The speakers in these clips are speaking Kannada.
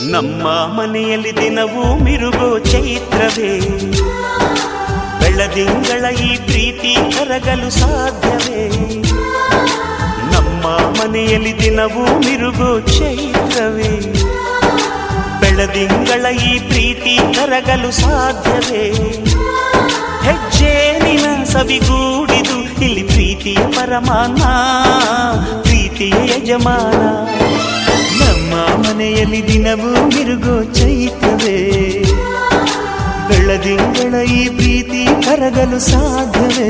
ನಮ್ಮ ಮನೆಯಲ್ಲಿ ದಿನವೂ ಮಿರುಗೋ ಚೈತ್ರವೇ ಬೆಳದಿಂಗಳ ಈ ಪ್ರೀತಿ ಕರಗಲು ಸಾಧ್ಯವೇ ನಮ್ಮ ಮನೆಯಲ್ಲಿ ದಿನವೂ ಮಿರುಗೋ ಚೈತ್ರವೇ ಬೆಳದಿಂಗಳ ಈ ಪ್ರೀತಿ ಕರಗಲು ಸಾಧ್ಯವೇ ಹೆಜ್ಜೇನಿನ ಸವಿಗೂಡಿದು ಇಲ್ಲಿ ಪ್ರೀತಿಯ ಪರಮಾನ ಪ್ರೀತಿಯ ಯಜಮಾನ ನಮ್ಮ ಮನೆಯಲ್ಲಿ ದಿನವೂ ಮಿರುಗೋ ಚೈತ್ರವೇ ಬೆಳದಿಂಗಳ ಈ ಪ್ರೀತಿ ಕರಗಲು ಸಾಧ್ಯವೇ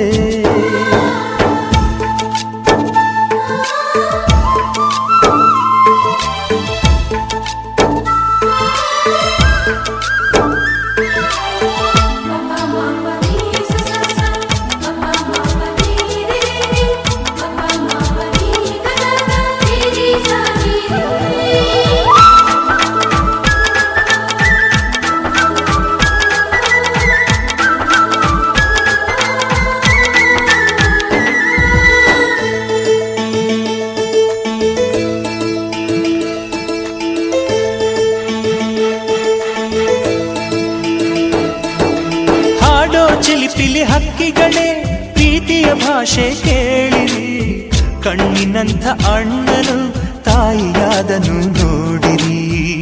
ಹಾಡೋ ಚಿಲಿಪಿಲಿ ಹಕ್ಕಿಗಳೇ ಪ್ರೀತಿಯ ಭಾಷೆ ಕೇಳಿರಿ ಕಣ್ಣಿನಂಥ ಅಣ್ಣನು ತಾಯಿಯಾದನು ನೋಡಿರಿ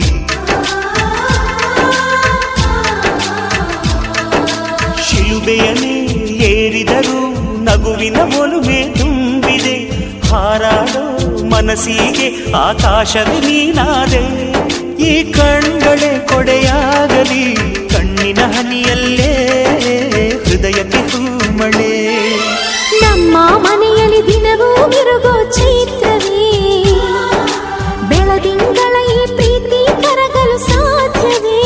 ಶಿಲುಬೆಯನೇ ಏರಿದರೂ ನಗುವಿನ ಒಲುಮೆ ತುಂಬಿದೆ ಹಾರಾಡೋ ಮನಸ್ಸಿಗೆ ಆಕಾಶವೇ ನೀನಾದೆ ಈ ಕಣ್ಗಳೇ ಕೊಡೆಯಾಗಲಿ ಕಣ್ಣಿನ ಹನಿಯಲ್ಲೇ ಹೃದಯಕ್ಕೆ ಹೂಮಳೆ ನಮ್ಮ ಮನೆಯಲ್ಲಿ ದಿನವೂ ಮಿರುಗೋ ಚೈತ್ರವೇ ಬೆಳದಿಂಗಳ ಈ ಪ್ರೀತಿ ಕರಗಲು ಸಾಧ್ಯವೇ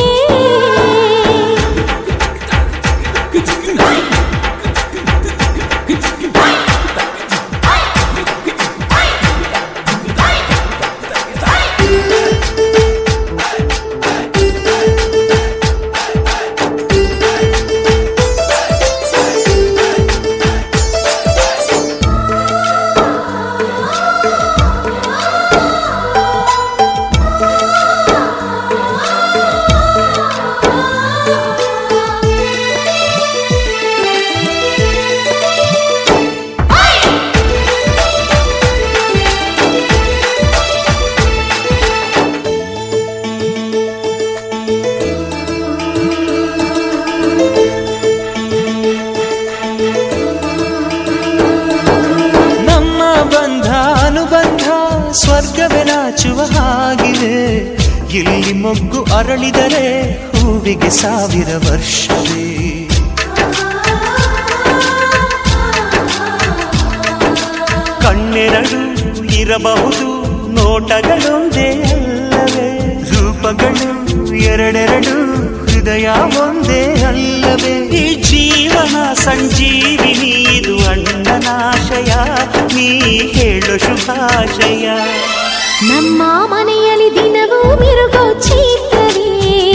ನಮ್ಮ ಬಂಧ ಅನುಬಂಧ ಸ್ವರ್ಗವೇ ನಾಚುವ ಹಾಗಿವೆ ಇಲ್ಲಿ ಮೊಗ್ಗು ಅರಳಿದರೆ ಹೂವಿಗೆ ಸಾವಿರ ವರ್ಷವೇ ಕಣ್ಣೆರಡು ಇರಬಹುದು ನೋಟಗಳೊಂದೇ ಅಲ್ಲವೇ ರೂಪಗಳು ಎರಡೆರಡು ಹೃದಯ ಒಂದೇ ಅಲ್ಲವೇ ಈ ಜೀವನ ಸಂಜೀವಿನಿ ಇದು ಅಣ್ಣನಾಶಯ ನೀ ಹೇಳು ಶುಭಾಶಯ ನಮ್ಮ ಮನೆಯಲ್ಲಿ ದಿನವೂ ಮಿರುಗೋ ಚೈತ್ರವೇ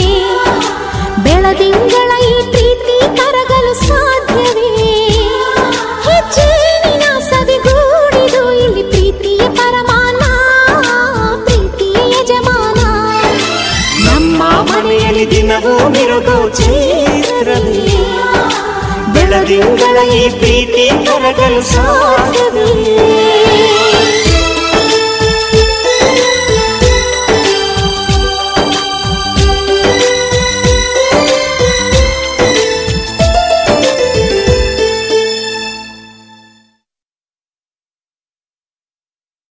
ಬೆಳದಿಂಗಳ ಈ ಪ್ರೀತಿ ಕರಗಲು ಸಾಧ್ಯವೇ ಹೆಜ್ಜೇನಿನ ಸವಿಗೂಡಿದು ಇಲ್ಲಿ ಪ್ರೀತಿಯ ಪರಮಾನ ಪ್ರೀತಿಯ ಯಜಮಾನ ನಮ್ಮ ಮನೆಯಲ್ಲಿ ದಿನವೂ ಮಿರುಗೋ ಚೈತ್ರವೇ ಬೆಳದಿಂಗಳ ಈ ಪ್ರೀತಿ ಕರಗಲು ಸಾಧ್ಯವೇ